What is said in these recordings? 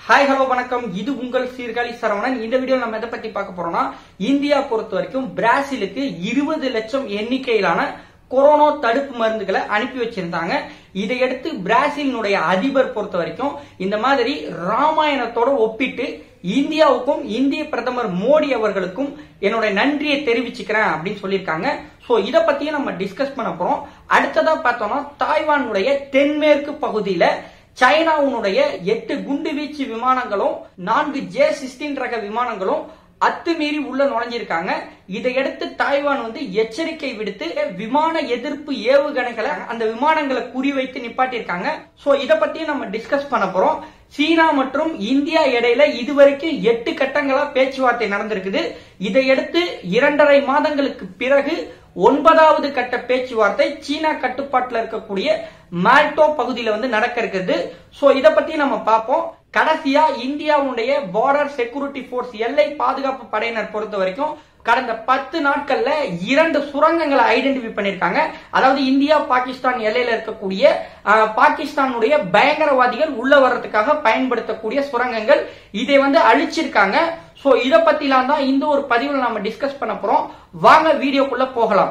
hi hello வணக்கம் இது உங்கள் சீர்காழி சரவணன் இந்த வீடியோ நம்ம எதை பத்தி பார்க்க போறோம்னா இந்தியா பொறுத்த வரைக்கும் பிராசிலுக்கு இருபது லட்சம் எண்ணிக்கையிலான கொரோனா தடுப்பு மருந்துகளை அனுப்பி வச்சிருந்தாங்க இதையடுத்து பிராசிலினுடைய அதிபர் பொறுத்த வரைக்கும் இந்த மாதிரி ராமாயணத்தோட ஒப்பிட்டு இந்தியாவுக்கும் இந்திய பிரதமர் மோடி அவர்களுக்கும் என்னோட நன்றியை தெரிவிச்சுக்கிறேன் அப்படின்னு சொல்லியிருக்காங்க சோ இத பத்தியும் நம்ம டிஸ்கஸ் பண்ண போறோம் அடுத்ததா பார்த்தோம்னா தாய்வானுடைய தென்மேற்கு பகுதியில சைனாவுடைய எட்டு குண்டு வீச்சு விமானங்களும் நான்கு ஜே சிக்ஸ்டீன் ரக விமானங்களும் அத்துமீறி உள்ள நுழைஞ்சிருக்காங்க இதையடுத்து தாய்வான் வந்து எச்சரிக்கை விடுத்து விமான எதிர்ப்பு ஏவுகணைகளை அந்த விமானங்களை குறிவைத்து நிப்பாட்டியிருக்காங்க சோ இத பத்தியும் நம்ம டிஸ்கஸ் பண்ண போறோம் சீனா மற்றும் இந்தியா இடையில இதுவரைக்கும் எட்டு கட்டங்களா பேச்சுவார்த்தை நடந்திருக்குது இதையடுத்து இரண்டரை மாதங்களுக்கு பிறகு ஒன்பதாவது கட்ட பேச்சுவார்த்தை சீனா கட்டுப்பாட்டில் இருக்கக்கூடிய மால்டோ பகுதியில் வந்து நடக்க இருக்குது சோ இத பத்தி நம்ம பார்ப்போம் கடைசியா இந்தியாவுடைய பார்டர் செக்யூரிட்டி போர்ஸ் எல்லை பாதுகாப்பு படையினர் பொறுத்த வரைக்கும் கடந்த பத்து நாட்கள்ல இரண்டு சுரங்கங்களை ஐடென்டிஃபை பண்ணிருக்காங்க அதாவது இந்தியா பாகிஸ்தான் எல்லையில இருக்கக்கூடிய அஹ், பாகிஸ்தானுடைய பயங்கரவாதிகள் உள்ள வர்றதுக்காக பயன்படுத்தக்கூடிய சுரங்கங்கள் இதை வந்து அழிச்சிருக்காங்க சோ இத பத்திலாம் தான் இந்த ஒரு பதிவுல நாம டிஸ்கஸ் பண்ண போறோம் வாங்க வீடியோக்குள்ள போகலாம்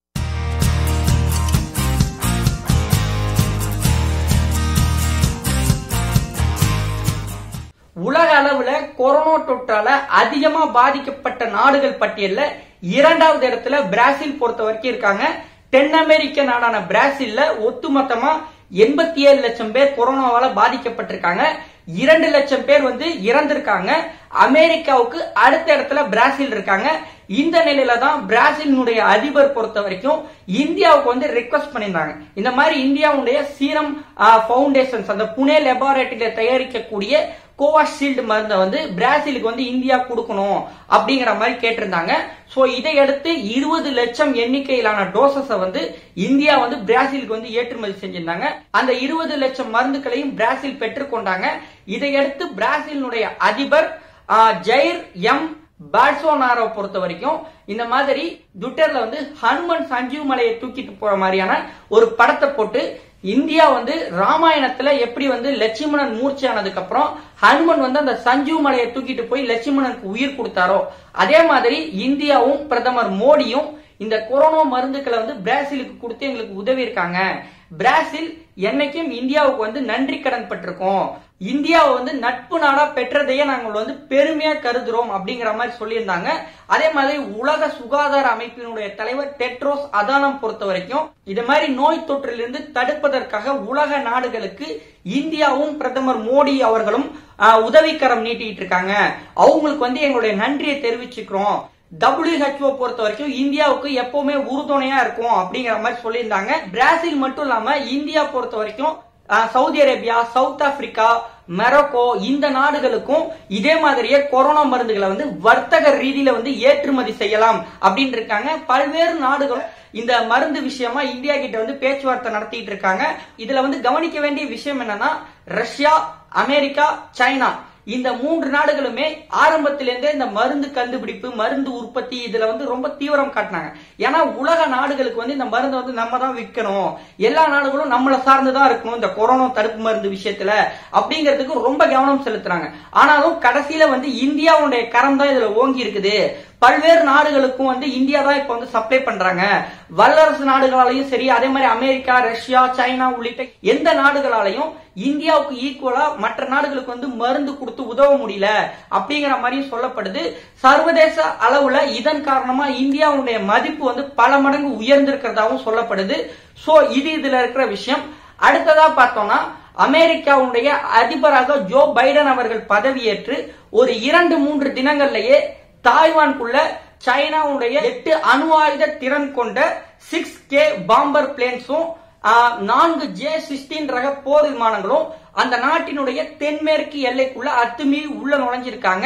உலக அளவுல கொரோனா தொற்றால அதிகமா பாதிக்கப்பட்ட நாடுகள் பட்டியல்ல இரண்டாவது இடத்துல பிராசில் பொறுத்த வரைக்கும் இருக்காங்க தென் அமெரிக்க நாடான பிராசில்ல ஒட்டுமொத்தமா எண்பத்தி ஏழு லட்சம் பேர் கொரோனாவால பாதிக்கப்பட்டிருக்காங்க இரண்டு லட்சம் பேர் வந்து இறந்திருக்காங்க அமெரிக்காவுக்கு அடுத்த இடத்துல பிராசில் இருக்காங்க இந்த நிலையில தான் பிராசிலினுடைய அதிபர் பொறுத்த வரைக்கும் இந்தியாவுக்கு வந்து ரெக்வஸ்ட் பண்ணியிருந்தாங்க இந்த மாதிரி இந்தியாவுடைய சீரம் பவுண்டேஷன்ஸ் அந்த புனே லெபார்டரியில தயாரிக்கக்கூடிய கோவாஷீல்டு மருந்தை வந்து பிராசிலுக்கு வந்து இந்தியா கொடுக்கணும் அப்படிங்கிற மாதிரி கேட்டிருந்தாங்க சோ இதையடுத்து இருபது லட்சம் எண்ணிக்கையிலான டோசஸ வந்து இந்தியா வந்து பிராசிலுக்கு வந்து ஏற்றுமதி செஞ்சிருந்தாங்க அந்த இருபது லட்சம் மருந்துகளையும் பிராசில் பெற்றுக்கொண்டாங்க இதையடுத்து பிராசிலினுடைய அதிபர் ஆ, ஜெயிர் எம் பால்சோனாரோ பொறுத்த வரைக்கும் இந்த மாதிரி ட்விட்டர்ல வந்து ஹனுமன் சஞ்சீவ் மலையை தூக்கிட்டு போற மாதிரியான ஒரு படத்தை போட்டு இந்தியா வந்து ராமாயணத்துல எப்படி வந்து லட்சுமணன் மூர்ச்சியானதுக்கு அப்புறம் ஹனுமன் வந்து அந்த சஞ்சீவ் மலையை தூக்கிட்டு போய் லட்சுமணனுக்கு உயிர் கொடுத்தாரோ அதே மாதிரி இந்தியாவும் பிரதமர் மோடியும் இந்த கொரோனா மருந்துகளை வந்து பிராசிலுக்கு கொடுத்து எங்களுக்கு உதவி இருக்காங்க பிராசில் என்னைக்கும் இந்தியாவுக்கு வந்து நன்றி கடன் பட்டிருக்கோம் இந்தியாவை வந்து நட்பு நாடா பெற்றதையே நாங்கள் வந்து பெருமையா கருதுறோம் அப்படிங்கிற மாதிரி சொல்லியிருந்தாங்க அதே மாதிரி உலக சுகாதார அமைப்பினுடைய தலைவர் டெட்ரோஸ் அதானம் பொறுத்த வரைக்கும் இது மாதிரி நோய் தொற்றிலிருந்து தடுப்பதற்காக உலக நாடுகளுக்கு இந்தியாவும் பிரதமர் மோடி அவர்களும் ஆஹ், உதவிக்கரம் நீட்டிட்டு இருக்காங்க அவங்களுக்கு வந்து எங்களுடைய நன்றியை தெரிவிச்சுக்கிறோம் WHO பொறுத்த வரைக்கும் இந்தியாவுக்கு எப்பவுமே உறுதுணையா இருக்கும் அப்படிங்கிற மாதிரி சொல்லியிருந்தாங்க பிராசில் மட்டும் இல்லாம இந்தியா பொறுத்த வரைக்கும் அஹ், Saudi Arabia South Africa Morocco இந்த நாடுகளுக்கும் இதே மாதிரியே கொரோனா மருந்துகளை வந்து வர்த்தக ரீதியில வந்து ஏற்றுமதி செய்யலாம் அப்படின்னு இருக்காங்க பல்வேறு நாடுகளும் இந்த மருந்து விஷயமா இந்தியா கிட்ட வந்து பேச்சுவார்த்தை நடத்திட்டு இருக்காங்க இதுல வந்து கவனிக்க வேண்டிய விஷயம் என்னன்னா ரஷ்யா அமெரிக்கா சைனா இந்த மூன்று நாடுகளுமே ஆரம்பத்திலிருந்தே இந்த மருந்து கண்டுபிடிப்பு மருந்து உற்பத்தி இதுல வந்து ரொம்ப தீவிரம் காட்டினாங்க ஏன்னா உலக நாடுகளுக்கு வந்து இந்த மருந்து வந்து நம்ம தான் விற்கணும் எல்லா நாடுகளும் நம்மளை சார்ந்துதான் இருக்கணும் இந்த கொரோனா தடுப்பு மருந்து விஷயத்துல அப்படிங்கிறதுக்கு ரொம்ப கவனம் செலுத்துறாங்க ஆனாலும் கடைசியில வந்து இந்தியாவுடைய கரம் தான் இதுல ஓங்கி இருக்குது பல்வேறு நாடுகளுக்கும் வந்து இந்தியா தான் இப்ப வந்து சப்ளை பண்றாங்க வல்லரசு நாடுகளாலையும் சரி அதே மாதிரி அமெரிக்கா ரஷ்யா சைனா உள்ளிட்ட எந்த நாடுகளாலையும் இந்தியாவுக்கு ஈக்குவலா மற்ற நாடுகளுக்கு வந்து மருந்து கொடுத்து உதவ முடியல அப்படிங்கிற மாதிரியும் சொல்லப்படுது சர்வதேச அளவுல இதன் காரணமா இந்தியாவுடைய மதிப்பு வந்து பல மடங்கு உயர்ந்திருக்கிறதாவும் சொல்லப்படுது சோ இது இதுல இருக்கிற விஷயம் அடுத்ததா பார்த்தோம்னா அமெரிக்காவுடைய அதிபராக ஜோ பைடன் அவர்கள் பதவியேற்று ஒரு இரண்டு மூன்று தினங்கள்லயே தாய்வானுக்குள்ள சைனாவுடைய எட்டு அணு ஆயுத திறன் கொண்ட சிக்ஸ் கே பாம்பர் பிளேன்ஸும் நான்கு ஜே சிக்ஸ்டீன் ரக போர் விமானங்களும் அந்த நாட்டினுடைய தென்மேற்கு எல்லைக்குள்ள அத்துமீறி உள்ள நுழைஞ்சிருக்காங்க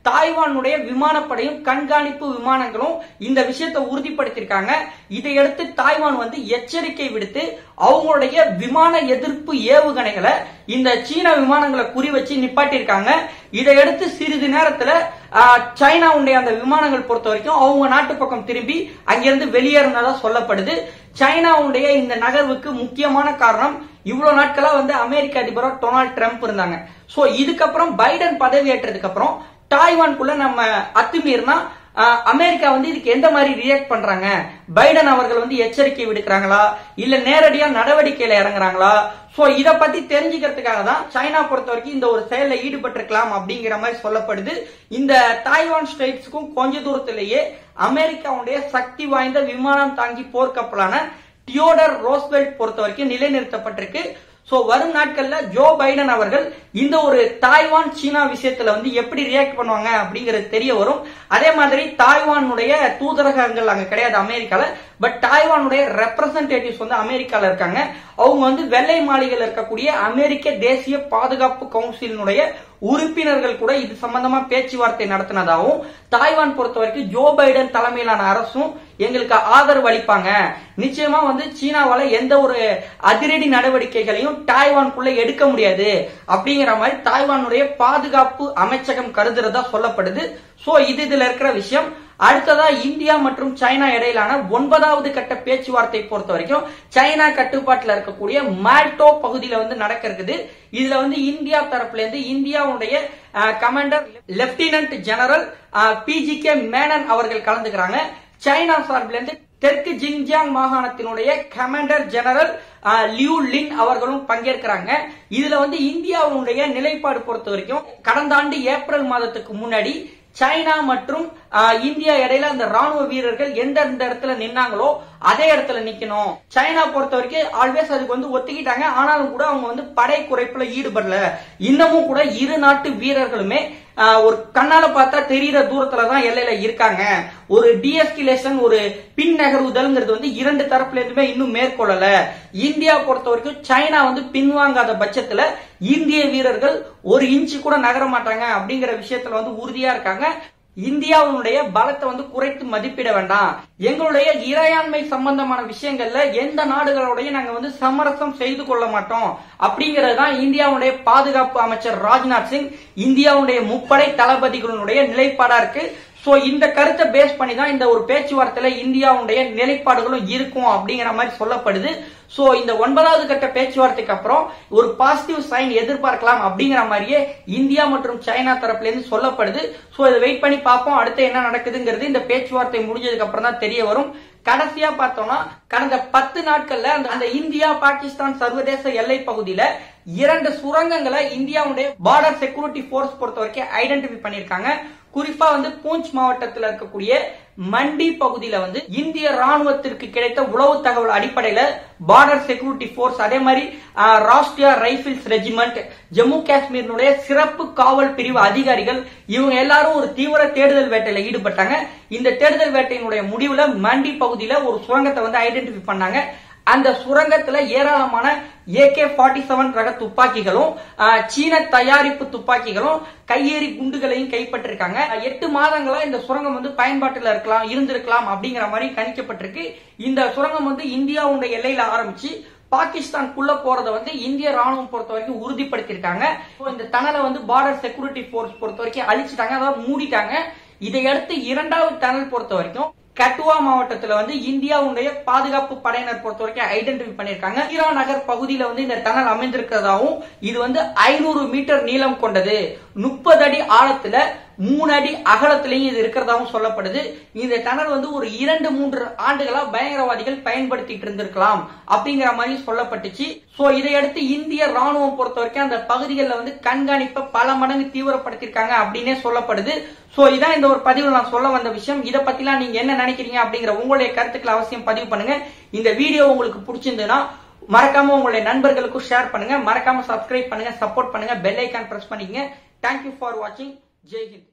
தாய்வானுடைய விமானப்படையும் கண்காணிப்பு விமானங்களும் இந்த விஷயத்தை உறுதிப்படுத்தியிருக்காங்க இதையடுத்து தாய்வான் வந்து எச்சரிக்கை விடுத்து அவங்களுடைய விமான எதிர்ப்பு ஏவுகணைகளை இந்த சீன விமானங்களை குறி வச்சு நிப்பாட்டியிருக்காங்க இதையடுத்து சிறிது நேரத்துல ஆஹ், சைனாவுடைய அந்த விமானங்கள் பொறுத்த வரைக்கும் அவங்க நாட்டு பக்கம் திரும்பி அங்கிருந்து வெளியேறினதா சொல்லப்படுது சைனாவுடைய இந்த நகர்வுக்கு முக்கியமான காரணம் இவ்வளவு நாட்களா வந்து அமெரிக்க அதிபரா டொனால்ட் ட்ரம்ப் இருந்தாங்க சோ இதுக்கப்புறம் பைடன் பதவி ஏற்றதுக்கு அப்புறம் தாய்வான்குள்ள நம்ம அத்துமீறினா ஆஹ், அமெரிக்கா வந்து இதுக்கு எந்த மாதிரி ரியாக்ட் பண்றாங்க பைடன் அவர்கள் வந்து எச்சரிக்கை விடுக்கிறாங்களா இல்ல நேரடியா நடவடிக்கையில இறங்குறாங்களா சோ இத பத்தி தெரிஞ்சுக்கிறதுக்காக தான் சைனா பொறுத்த வரைக்கும் இந்த ஒரு செயல்ல ஈடுபட்டிருக்கலாம் அப்படிங்கிற மாதிரி சொல்லப்படுது இந்த தாய்வான் ஸ்டேட்ஸ்க்கும் கொஞ்ச தூரத்திலேயே அமெரிக்காவுடைய சக்தி வாய்ந்த விமானம் தாங்கி போர்க்கப்பலான டியோடர் ரோஸ்வெல்ட் பொறுத்த வரைக்கும் நிலைநிறுத்தப்பட்டிருக்கு சோ வரும் நாட்கள்ல ஜோ பைடன் அவர்கள் இந்த ஒரு தாய்வான் சீனா விஷயத்துல வந்து எப்படி ரியாக்ட் பண்ணுவாங்க அப்படிங்கிறது தெரிய வரும் அதே மாதிரி தாய்வானுடைய தூதரகங்கள் அங்க கிடையாது அமெரிக்கால பட் தாய்வானுடைய ரெப்ரசன்டேட்டிவ்ஸ் வந்து அமெரிக்கால இருக்காங்க அவங்க வந்து வெள்ளை மாளிகையில் இருக்கக்கூடிய அமெரிக்க தேசிய பாதுகாப்பு கவுன்சிலினுடைய உறுப்பினர்கள் கூட இது சம்பந்தமா பேச்சுவார்த்தை நடத்தினதாகவும் தாய்வான் பொறுத்த வரைக்கும் ஜோ பைடன் தலைமையிலான அரசும் எங்களுக்கு ஆதரவு அளிப்பாங்க நிச்சயமா வந்து சீனாவால எந்த ஒரு அதிரடி நடவடிக்கைகளையும் தாய்வானுக்குள்ள எடுக்க முடியாது அப்படிங்கிற மாதிரி தாய்வானுடைய பாதுகாப்பு அமைச்சகம் கருதுறதா சொல்லப்படுது சோ இது இதுல இருக்கிற விஷயம் அடுத்ததா இந்தியா மற்றும் சைனா இடையிலான ஒன்பதாவது கட்ட பேச்சுவார்த்தை பொறுத்த வரைக்கும் சைனா கட்டுப்பாட்டுல இருக்கக்கூடிய மால்டோ பகுதியில வந்து நடக்க இருக்குது இதுல வந்து இந்தியா தரப்புல இருந்து இந்தியாவுடைய commander lieutenant general BG K Menon அவர்கள் கலந்துக்கிறாங்க சைனா சார்பில இருந்து தெற்கு ஜிங்ஜியாங் மாகாணத்தினுடைய கமாண்டர் ஜெனரல் அஹ், லியூ லின் அவர்களும் பங்கேற்கிறாங்க இதுல வந்து இந்தியாவுடைய நிலைப்பாடு பொறுத்த வரைக்கும் கடந்த ஆண்டு ஏப்ரல் மாதத்துக்கு முன்னாடி சைனா மற்றும் அஹ், இந்தியா இடையில அந்த ராணுவ வீரர்கள் எந்தெந்த இடத்துல நின்னாங்களோ அதே இடத்துல நிக்கணும் சைனா பொறுத்த வரைக்கும் ஆல்வேஸ் அதுக்கு வந்து ஒத்துக்கிட்டாங்க ஆனாலும் கூட அவங்க வந்து படை குறைப்புல ஈடுபடல இன்னமும் கூட இரு நாட்டு வீரர்களுமே ஆஹ், ஒரு கண்ணால பார்த்தா தெரியிற தூரத்துல தான் எல்லையில இருக்காங்க ஒரு டிஎஸ்கிலேஷன் ஒரு பின் நகர்வுதல்ங்கிறது வந்து இரண்டு தரப்புல இருந்துமே இன்னும் மேற்கொள்ளல இந்தியா பொறுத்த வரைக்கும் சைனா வந்து பின்வாங்காத பட்சத்துல இந்திய வீரர்கள் ஒரு இன்ச்சு கூட நகர மாட்டாங்க அப்படிங்கிற விஷயத்துல வந்து உறுதியா இருக்காங்க இந்தியாவுடைய பலத்தை வந்து குறைத்து மதிப்பிட வேண்டாம் எங்களுடைய இறையாண்மை சம்பந்தமான விஷயங்கள்ல எந்த நாடுகளோடய நாங்க வந்து சமரசம் செய்து கொள்ள மாட்டோம் அப்படிங்கிறது தான் இந்தியாவுடைய பாதுகாப்பு அமைச்சர் ராஜ்நாத் சிங் இந்தியாவுடைய முப்படை தளபதிகளுடைய நிலைப்பாடா இருக்கு சோ இந்த கருத்தை பேஸ் பண்ணி தான் இந்த ஒரு பேச்சுவார்த்தையில இந்தியாவுடைய நிலைப்பாடுகளும் இருக்கும் அப்படிங்கிற மாதிரி சொல்லப்படுது சோ இந்த ஒன்பதாவது கட்ட பேச்சுவார்த்தைக்கு அப்புறம் ஒரு பாசிட்டிவ் சைன் எதிர்பார்க்கலாம் அப்படிங்கிற மாதிரியே இந்தியா மற்றும் சைனா தரப்புல இருந்து சொல்லப்படுது சோ இதை வெயிட் பண்ணி பார்ப்போம் அடுத்து என்ன நடக்குதுங்கிறது இந்த பேச்சுவார்த்தை முடிஞ்சதுக்கு அப்புறம் தான் தெரிய வரும் கடைசியா பார்த்தோம்னா கடந்த பத்து நாட்கள்ல அந்த அந்த இந்தியா பாகிஸ்தான் சர்வதேச எல்லை பகுதியில இரண்டு சுரங்கங்களை இந்தியாவுடைய பார்டர் செக்யூரிட்டி போர்ஸ் பொறுத்த வரைக்கும் ஐடென்டிஃபை பண்ணிருக்காங்க குறிப்பா வந்து பூஞ்ச் மாவட்டத்தில் இருக்கக்கூடிய மண்டி பகுதியில வந்து இந்திய ராணுவத்திற்கு கிடைத்த உளவு தகவல் அடிப்படையில பார்டர் செக்யூரிட்டி போர்ஸ் அதே மாதிரி ஆஹ், ராஷ்டிரிய ரைபிள்ஸ் ரெஜிமெண்ட் ஜம்மு காஷ்மீரினுடைய சிறப்பு காவல் பிரிவு அதிகாரிகள் இவங்க எல்லாரும் ஒரு தீவிர தேடுதல் வேட்டையில ஈடுபட்டாங்க இந்த தேடுதல் வேட்டையினுடைய முடிவுல மண்டி பகுதியில ஒரு சுரங்கத்தை வந்து ஐடென்டிஃபை பண்ணாங்க அந்த சுரங்கத்துல ஏராளமான ஏகே ஃபார்ட்டி செவன் ரக துப்பாக்கிகளும் ஆஹ், சீன தயாரிப்பு துப்பாக்கிகளும் கையேறி குண்டுகளையும் கைப்பற்றிருக்காங்க எட்டு மாதங்களா இந்த சுரங்கம் வந்து பயன்பாட்டில் இருக்கலாம் இருந்திருக்கலாம் அப்படிங்கிற மாதிரி கணிக்கப்பட்டிருக்கு இந்த சுரங்கம் வந்து இந்தியாவுடைய எல்லையில ஆரம்பிச்சு பாகிஸ்தான்குள்ள போறத வந்து இந்திய ராணுவம் பொறுத்த வரைக்கும் உறுதிப்படுத்தியிருக்காங்க So, இந்த டனலை வந்து பார்டர் செக்யூரிட்டி போர்ஸ் பொறுத்த வரைக்கும் அழிச்சிட்டாங்க அதாவது மூடிட்டாங்க இதையடுத்து இரண்டாவது டனல் பொறுத்த வரைக்கும் கட்டுவா மாவட்டத்துல வந்து இந்தியாவுடைய பாதுகாப்பு படையினர் பொறுத்த வரைக்கும் ஐடென்டிஃபை பண்ணிருக்காங்க ஈரா நகர் பகுதியில வந்து இந்த டனல் அமைந்திருக்கிறதாவும் இது வந்து ஐநூறு மீட்டர் நீளம் கொண்டது முப்பது அடி ஆழத்துல மூணு அடி அகலத்திலையும் இது இருக்கிறதாவும் சொல்லப்படுது இந்த டனல் வந்து ஒரு இரண்டு மூன்று ஆண்டுகளா பயங்கரவாதிகள் பயன்படுத்திட்டு இருந்திருக்கலாம் அப்படிங்கிற மாதிரி சொல்லப்பட்டுச்சு சோ இதையடுத்து இந்திய ராணுவம் பொறுத்த வரைக்கும் அந்த பகுதிகளில் வந்து கண்காணிப்பை பல மடங்கு தீவிரப்படுத்திருக்காங்க அப்படின்னே சொல்லப்படுது சோ இதான் இந்த ஒரு பதிவில் நான் சொல்ல வந்த விஷயம் இதை பத்திலாம் நீங்க என்ன நினைக்கிறீங்க அப்படிங்கிற உங்களுடைய கருத்துக்களை அவசியம் பதிவு பண்ணுங்க இந்த வீடியோ உங்களுக்கு பிடிச்சிருந்ததுன்னா மறக்காம உங்களுடைய நண்பர்களுக்கும் ஷேர் பண்ணுங்க மறக்காம சப்ஸ்கிரைப் பண்ணுங்க சப்போர்ட் பண்ணுங்க பெல் ஐக்கான் பிரஸ் பண்ணிக்கங்க தேங்க்யூ ஃபார் வாட்சிங் ஜெய் ஹிந்த்